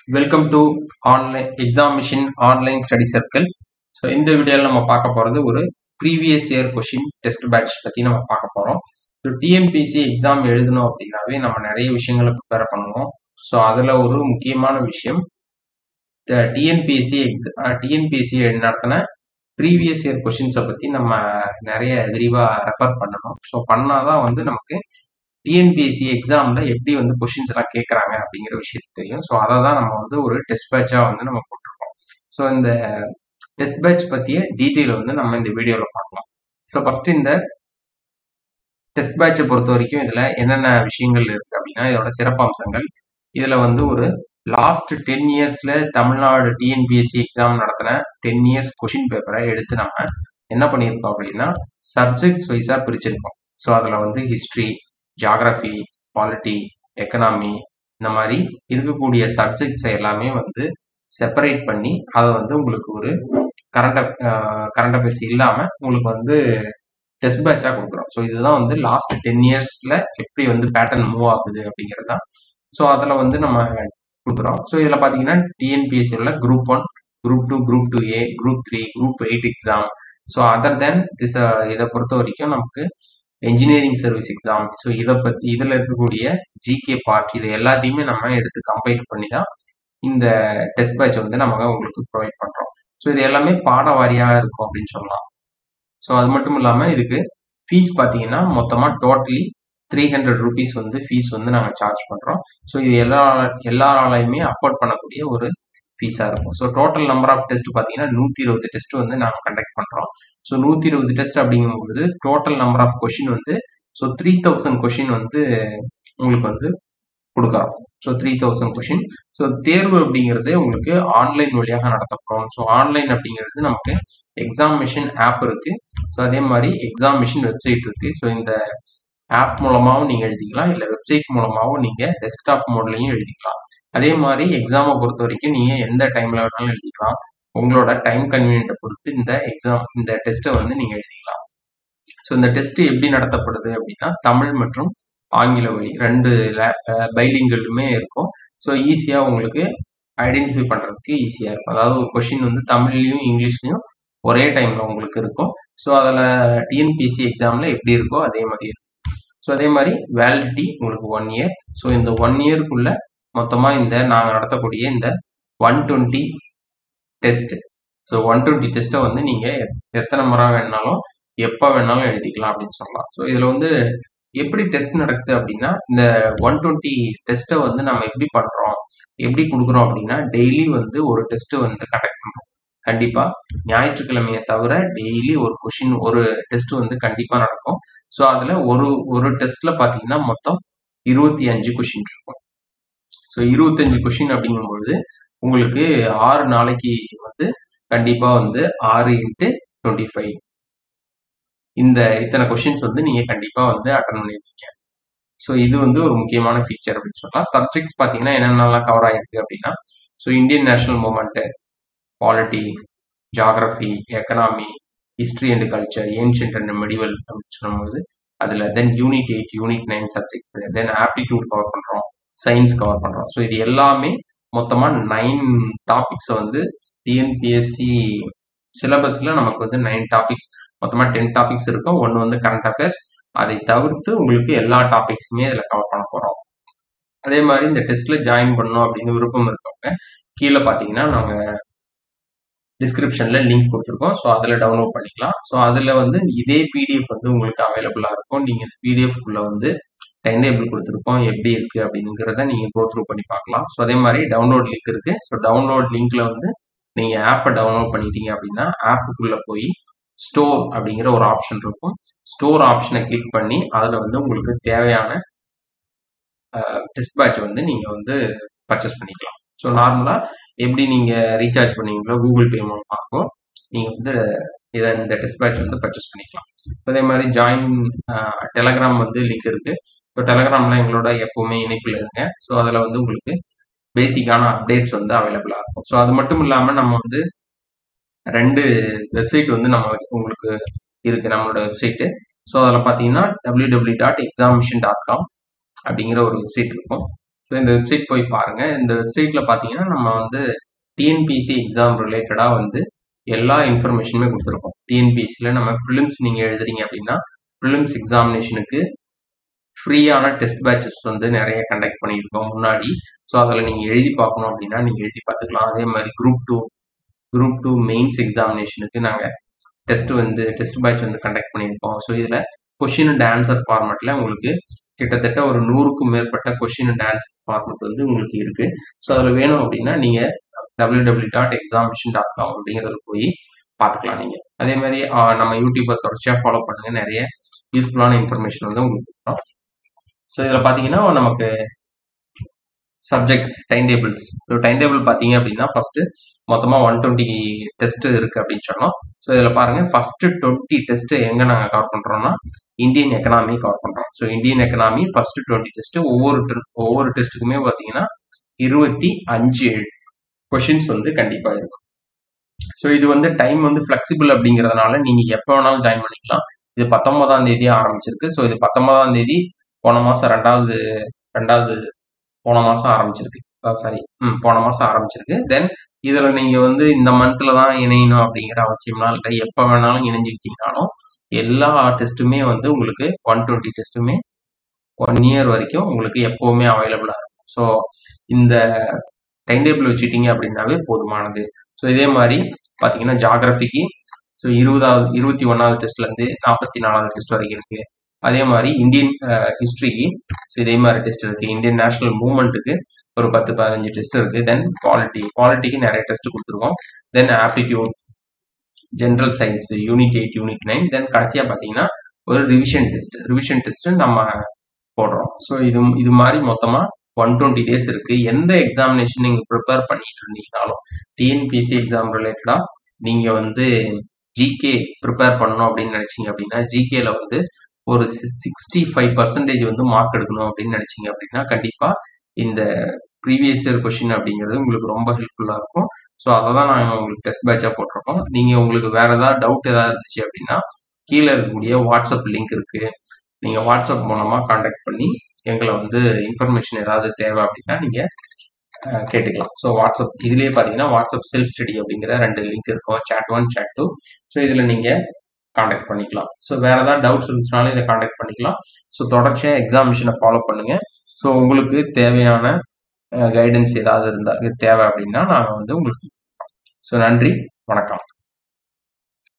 welcome to online exam machine online study circle so இந்த வீடியோவில் நம்ம பார்க்க போகிறது ஒரு previous year question test batch பற்றி நம்ம பார்க்க போகிறோம் ஸோ டிஎன்பிசி எக்ஸாம் எழுதணும் அப்படின்னாவே நம்ம நிறைய விஷயங்களை ப்ரிப்பேர் பண்ணுவோம் ஸோ அதில் ஒரு முக்கியமான விஷயம் டிஎன்பிஎஸ்சி எக்ஸ் டிஎன்பிஎஸ்சி நடத்தின ப்ரீவியஸ் இயர் கொஷின்ஸை பற்றி நம்ம நிறைய விரிவாக ரெஃபர் பண்ணணும் ஸோ பண்ணாதான் வந்து நமக்கு டிஎன்பிஎஸ்சி எக்ஸாமில் எப்படி வந்து கொஷின்ஸ் எல்லாம் கேட்குறாங்க அப்படிங்கிற விஷயத்து தெரியும் ஸோ அதை தான் நம்ம வந்து ஒரு டெஸ்ட் பேட்சாக வந்து நம்ம போட்டிருக்கோம் ஸோ இந்த டெஸ்ட் பேட்ச் பற்றிய டீட்டெயில் வந்து நம்ம இந்த வீடியோவில் பார்க்கலாம் ஸோ ஃபஸ்ட்டு இந்த டெஸ்ட் பேட்சை பொறுத்த வரைக்கும் இதில் என்னென்ன விஷயங்கள் இருக்குது அப்படின்னா இதோட சிறப்பம்சங்கள் இதில் வந்து ஒரு லாஸ்ட் டென் இயர்ஸில் தமிழ்நாடு டிஎன்பிஎஸ்சி எக்ஸாம் நடத்தின டென் இயர்ஸ் கொஷின் பேப்பரை எடுத்து நம்ம என்ன பண்ணியிருக்கோம் அப்படின்னா சப்ஜெக்ட்ஸ் வைஸாக பிரிச்சிருக்கோம் ஸோ அதில் வந்து ஹிஸ்ட்ரி ஜாகிரஃபி பாலிட்டி எக்கனாமி இந்த மாதிரி இருக்கக்கூடிய சப்ஜெக்ட்ஸை எல்லாமே வந்து செப்பரேட் பண்ணி அதை வந்து உங்களுக்கு ஒரு கரண்ட் கரண்ட் அஃபேர்ஸ் இல்லாமல் உங்களுக்கு வந்து டெஸ்ட் பேட்சாக கொடுக்குறோம் ஸோ இதுதான் வந்து லாஸ்ட் டென் இயர்ஸில் எப்படி வந்து பேட்டர்ன் மூவ் ஆகுது அப்படிங்கிறது தான் ஸோ அதில் வந்து நம்ம கொடுக்குறோம் ஸோ இதில் பார்த்தீங்கன்னா டிஎன்பிஎஸ்சியில் group one group two group two A group three group eight exam so other then this இதை பொறுத்த வரைக்கும் நமக்கு என்ஜினியரிங் சர்வீஸ் எக்ஸாம் ஸோ இதை பற்றி இதில் இருக்கக்கூடிய ஜிகே பார்ட் இது எல்லாத்தையுமே நம்ம எடுத்து கம்பைல் பண்ணி தான் இந்த டெஸ்ட் பேட்ச் வந்து நம்ம உங்களுக்கு ப்ரொவைட் பண்ணுறோம் ஸோ இது எல்லாமே பாட வாரியாக இருக்கும் அப்படின்னு சொல்லலாம் ஸோ அது மட்டும் இல்லாமல் இதுக்கு ஃபீஸ் பார்த்தீங்கன்னா மொத்தமாக டோட்டலி த்ரீ ஹண்ட்ரட் ருபீஸ் வந்து ஃபீஸ் வந்து நாங்கள் சார்ஜ் பண்ணுறோம் ஸோ இது எல்லா எல்லாராலையுமே அஃபோர்ட் பண்ணக்கூடிய ஒரு ஃபீஸாக இருக்கும் so total number of test பார்த்தீங்கன்னா நூற்றி இருபது டெஸ்ட் வந்து நாங்கள் கண்டக்ட் பண்ணுறோம் ஸோ நூற்றி இருபது டெஸ்ட் அப்படிங்கும்போது டோட்டல் நம்பர் ஆஃப் கொஷின் வந்து ஸோ த்ரீ தௌசண்ட் கொஷின் வந்து உங்களுக்கு வந்து கொடுக்குறோம் so three thousand question so தேர்வு அப்படிங்கிறது உங்களுக்கு ஆன்லைன் வழியாக நடத்தப்படும் ஸோ ஆன்லைன் அப்படிங்கிறது நமக்கு எக்ஸாம் மிஷின் ஆப் இருக்கு ஸோ அதே மாதிரி எக்ஸாம் மிஷின் வெப்சைட் இருக்கு ஸோ இந்த ஆப் மூலமாகவும் நீங்கள் எழுதிக்கலாம் இல்லை வெப்சைட் மூலமாகவும் நீங்கள் டெஸ்க்டாப் மோட்லையும் எழுதிக்கலாம் அதே மாதிரி எக்ஸாமை பொறுத்த வரைக்கும் நீங்கள் எந்த டைமில் வேணாலும் எழுதிக்கலாம் உங்களோட டைம் கன்வீனியன்ட்டை பொறுத்து இந்த எக்ஸாம் இந்த டெஸ்ட்டை வந்து நீங்கள் எழுதிக்கலாம் ஸோ இந்த டெஸ்ட் எப்படி நடத்தப்படுது அப்படின்னா தமிழ் மற்றும் ஆங்கில வழி ரெண்டு பைலிங்கலுமே இருக்கும் ஸோ ஈஸியாக உங்களுக்கு ஐடென்டிஃபை பண்ணுறதுக்கு ஈஸியாக இருக்கும் அதாவது ஒரு கொஷின் வந்து தமிழ்லையும் இங்கிலீஷ்லையும் ஒரே டைமில் உங்களுக்கு இருக்கும் ஸோ அதில் டிஎன்பிசி எக்ஸாமில் எப்படி இருக்கோ அதே மாதிரி இருக்கும் ஸோ அதே மாதிரி வேலிடிட்டி உங்களுக்கு ஒன் இயர் ஸோ இந்த ஒன் இயருக்குள்ள மொத்தமாக இந்த நாங்கள் நடத்தக்கூடிய இந்த one twenty test so one twenty டெஸ்ட்டை வந்து நீங்கள் எத்தனை முறை வேணாலும் எப்போ வேணாலும் எழுதிக்கலாம் அப்படின்னு சொல்லலாம் ஸோ இதில் வந்து எப்படி டெஸ்ட் நடக்குது அப்படின்னா இந்த ஒன் டுவெண்ட்டி டெஸ்ட்டை வந்து நம்ம எப்படி பண்ணுறோம் எப்படி கொடுக்குறோம் அப்படின்னா டெய்லி வந்து ஒரு டெஸ்ட்டு வந்து கண்டக்ட் பண்ணுறோம் கண்டிப்பாக ஞாயிற்றுக்கிழமையை தவிர டெய்லி ஒரு கொஷின் ஒரு டெஸ்ட் வந்து கண்டிப்பாக நடக்கும் ஸோ அதில் ஒரு ஒரு டெஸ்ட்டில் பார்த்தீங்கன்னா மொத்தம் இருபத்தி அஞ்சு கொஷின் இருக்கும் ஸோ இருபத்தஞ்சு கொஷின் அப்படிங்கும்பொழுது உங்களுக்கு ஆறு நாளைக்கு வந்து கண்டிப்பாக வந்து ஆறு இன்ட்டு டுவெண்ட்டி ஃபைவ் இந்த இத்தனை கொஷின்ஸ் வந்து நீங்கள் கண்டிப்பாக வந்து அட்டன் பண்ணிருக்கீங்க ஸோ இது வந்து ஒரு முக்கியமான ஃபீச்சர் அப்படின்னு சொல்லலாம் சப்ஜெக்ட்ஸ் பார்த்தீங்கன்னா என்னென்னலாம் கவர் ஆகிருக்கு அப்படின்னா so Indian national movement polity geography economy history and culture ancient and medieval அப்படின்னு சொல்லும்போது அதில் then unit eight unit nine subjects then aptitude cover பண்ணுறோம் சயின்ஸ் கவர் பண்ணுறோம் ஸோ இது எல்லாமே மொத்தமாக நைன் டாபிக்ஸை வந்து டிஎன்பிஎஸ்சி சிலபஸில் நமக்கு வந்து நைன் டாபிக்ஸ் மொத்தமாக டென் டாபிக்ஸ் இருக்கும் ஒன்று வந்து கரண்ட் அஃபேர்ஸ் அதை தவிர்த்து உங்களுக்கு எல்லா டாபிக்ஸுமே இதில் கவர் பண்ண போகிறோம் அதே மாதிரி இந்த டெஸ்ட்டில் ஜாயின் பண்ணணும் அப்படின்னு விருப்பம் இருக்கவங்க கீழே பார்த்தீங்கன்னா நாங்கள் டிஸ்கிரிப்ஷனில் லிங்க் கொடுத்துருக்கோம் ஸோ அதில் டவுன்லோட் பண்ணிக்கலாம் ஸோ அதில் வந்து இதே பிடிஎஃப் வந்து உங்களுக்கு அவைலபிளாக இருக்கும் நீங்கள் இந்த பிடிஎஃப்குள்ளே வந்து டைம் டேபிள் கொடுத்துருக்கோம் எப்படி இருக்குது அப்படிங்கிறத நீங்கள் கோ த்ரூ பண்ணி பார்க்கலாம் ஸோ அதே மாதிரி டவுன்லோட் லிங்க் இருக்குது ஸோ டவுன்லோட் லிங்க்ல வந்து நீங்கள் ஆப்பை டவுன்லோட் பண்ணிட்டீங்க அப்படின்னா ஆப்புக்குள்ளே போய் ஸ்டோர் அப்படிங்கிற ஒரு ஆப்ஷன் இருக்கும் ஸ்டோர் ஆப்ஷனை கிளிக் பண்ணி அதில் வந்து உங்களுக்கு தேவையான டெஸ்ட் பேட்ச் வந்து நீங்கள் வந்து பர்ச்சேஸ் பண்ணிக்கலாம் ஸோ நார்மலாக எப்படி நீங்கள் ரீசார்ஜ் பண்ணுவீங்களோ கூகுள் பே மூலமாகவும் நீங்கள் வந்து இதை இந்த டெஸ்ட் பேட்ச் வந்து பர்ச்சேஸ் பண்ணிக்கலாம் அதே மாதிரி ஜாயின் டெலகிராம் வந்து லிங்க் இருக்குது ஸோ டெலகிராமில் எங்களோட எப்போவுமே இணைப்பில் இருங்க ஸோ அதில் வந்து உங்களுக்கு பேசிக்கான அப்டேட்ஸ் வந்து அவைலபிளாக இருக்கும் ஸோ அது மட்டும் இல்லாமல் நம்ம வந்து ரெண்டு வெப்சைட் வந்து நம்ம உங்களுக்கு இருக்குது நம்மளோட வெப்சைட்டு ஸோ அதில் பார்த்தீங்கன்னா W W dot examination dot com அப்படிங்கிற ஒரு வெப்சைட் இருக்கும் ஸோ இந்த வெப்சைட் போய் பாருங்க இந்த வெப்சைட்ல பார்த்தீங்கன்னா நம்ம வந்து டிஎன்பிசி எக்ஸாம் ரிலேட்டடாக வந்து எல்லா இன்ஃபர்மேஷனுமே கொடுத்துருக்கோம் டிஎன்பிசியில் நம்ம ப்ரிலிம்ஸ் நீங்கள் எழுதுறீங்க அப்படின்னா ப்ரிலிம்ஸ் எக்ஸாமினேஷனுக்கு ஃப்ரீயான டெஸ்ட் பேட்சஸ் வந்து நிறைய கண்டக்ட் பண்ணியிருக்கோம் முன்னாடி ஸோ அதில் நீங்கள் எழுதி பார்க்கணும் அப்படின்னா நீங்கள் எழுதி பார்த்துக்கலாம் அதே மாதிரி group two group two mains எக்ஸாமினேஷனுக்கு நாங்கள் டெஸ்ட் வந்து டெஸ்ட் பேட்ச் வந்து கண்டக்ட் பண்ணியிருக்கோம் ஸோ இதில் கொஷின் அண்ட் ஆன்சர் ஃபார்மேட்டில் உங்களுக்கு கிட்டத்தட்ட ஒரு நூறுக்கும் மேற்பட்ட கொஷின் அண்ட் ஆன்சர் ஃபார்மேட் வந்து உங்களுக்கு இருக்குது ஸோ அதில் வேணும் அப்படின்னா நீங்கள் W W dot examination dot com அப்படிங்கிறதுல போய் பார்த்துக்கலாம் நீங்கள் அதே மாதிரி நம்ம யூடியூப்பை தொடர்ச்சியாக ஃபாலோ பண்ணுங்க நிறைய யூஸ்ஃபுல்லான இன்ஃபர்மேஷன் வந்து உங்களுக்கு கொடுக்குறோம் ஸோ இதில் பார்த்தீங்கன்னா நமக்கு subjects time tables time table பார்த்தீங்க அப்படின்னா ஃபர்ஸ்ட் மொத்தமாக ஒன் டுவெண்ட்டி டெஸ்ட் இருக்கு அப்படின்னு சொன்னோம் ஸோ இதில் பாருங்க ஃபர்ஸ்ட் டுவெண்ட்டி டெஸ்ட் எங்கே நாங்கள் கவர் பண்ணுறோம்னா இந்தியன் எக்கனாமி கவர் பண்ணுறோம் so Indian economy first twenty test ஒவ்வொரு ஒவ்வொரு டெஸ்ட்டுக்குமே பார்த்தீங்கன்னா இருபத்தி அஞ்சு கொஷின்ஸ் வந்து கண்டிப்பாக இருக்கும் ஸோ இது வந்து டைம் வந்து ஃப்ளெக்சிபிள் அப்படிங்கிறதுனால நீங்கள் எப்போ வேணாலும் ஜாயின் பண்ணிக்கலாம் இது பத்தொன்பதாம் தேதி ஆரம்பிச்சிருக்கு ஸோ இது பத்தொன்பதாம் தேதி போன மாதம் ரெண்டாவது ரெண்டாவது போன மாதம் ஆரம்பிச்சிருக்கு சாரி ம் போன மாதம் ஆரம்பிச்சிருக்கு தென் இதில் நீங்கள் வந்து இந்த மந்தில் தான் இணையணும் அப்படிங்கிற அவசியம்லாம் இல்லை எப்போ வேணாலும் இணைஞ்சிக்கிட்டீங்கனாலும் எல்லா டெஸ்ட்டுமே வந்து உங்களுக்கு ஒன் டுவெண்ட்டி டெஸ்ட்டுமே ஒன் இயர் வரைக்கும் உங்களுக்கு எப்போவுமே அவைலபிளாக இருக்கும் ஸோ இந்த டைம் டேபிள் வச்சுட்டீங்க அப்படின்னாவே போதுமானது ஸோ இதே மாதிரி பார்த்தீங்கன்னா ஜாகிரபிக்கு ஸோ இருபதாவது இருபத்தி ஒன்றாவது டெஸ்ட்லேருந்து நாற்பத்தி நாலாவது டெஸ்ட் வரைக்கும் இருக்குது அதே மாதிரி இந்தியன் ஹிஸ்ட்ரிக்கு ஸோ இதே மாதிரி டெஸ்ட் இருக்குது இந்தியன் நேஷனல் மூவ்மெண்ட்டுக்கு ஒரு பத்து பதினஞ்சு டெஸ்ட் இருக்குது தென் குவாலிட்டி குவாலிட்டிக்கு நிறைய டெஸ்ட் கொடுத்துருக்கோம் then aptitude general science unit eight unit nine then கடைசியாக பார்த்தீங்கன்னா ஒரு ரிவிஷன் டெஸ்ட் ரிவிஷன் டெஸ்ட் நம்ம போடுறோம் ஸோ இது இது மாதிரி மொத்தமாக ஒன் டுவெண்ட்டி டேஸ் இருக்கு எந்த எக்ஸாமினேஷன் நீங்க ப்ரிப்பேர் பண்ணிட்டு இருந்தீங்கனாலும் டிஎன்பிசி எக்ஸாம் ரிலேட்டடா நீங்க வந்து ஜிகே ப்ரிப்பேர் பண்ணணும் அப்படின்னு நினைச்சீங்க அப்படின்னா ஜிகேல வந்து ஒரு சிக்ஸ்டி ஃபைவ் பர்சன்டேஜ் வந்து மார்க் எடுக்கணும் அப்படின்னு நினைச்சீங்க அப்படின்னா கண்டிப்பா இந்த ப்ரீவியஸ் இயர் கொஷின் அப்படிங்கிறது உங்களுக்கு ரொம்ப ஹெல்ப்ஃபுல்லாக இருக்கும் ஸோ அதை தான் நாங்கள் உங்களுக்கு டெஸ்ட் பேட்சாக போட்டிருக்கோம் நீங்கள் உங்களுக்கு வேற ஏதாவது டவுட் ஏதாவது இருந்துச்சு அப்படின்னா கீழே இருக்கக்கூடிய வாட்ஸ்அப் லிங்க் இருக்கு நீங்கள் வாட்ஸ்அப் மூலமாக காண்டாக்ட் பண்ணி எங்களை வந்து இன்ஃபர்மேஷன் ஏதாவது தேவை அப்படின்னா நீங்கள் கேட்டுக்கலாம் ஸோ வாட்ஸ்அப் இதுலேயே பார்த்தீங்கன்னா வாட்ஸ்அப் செல்ஃப் ஸ்டடி அப்படிங்கிற ரெண்டு லிங்க் இருக்கும் chat one chat two so இதில் நீங்கள் காண்டாக்ட் பண்ணிக்கலாம் ஸோ வேறு ஏதாவது டவுட்ஸ் இருந்துச்சுனாலும் இதை காண்டாக்ட் பண்ணிக்கலாம் ஸோ தொடர்ச்சியாக எக்ஸாமினேஷனை ஃபாலோ பண்ணுங்கள் ஸோ உங்களுக்கு தேவையான கைடன்ஸ் ஏதாவது இருந்தால் தேவை அப்படின்னா நாங்கள் வந்து உங்களுக்கு ஸோ நன்றி வணக்கம்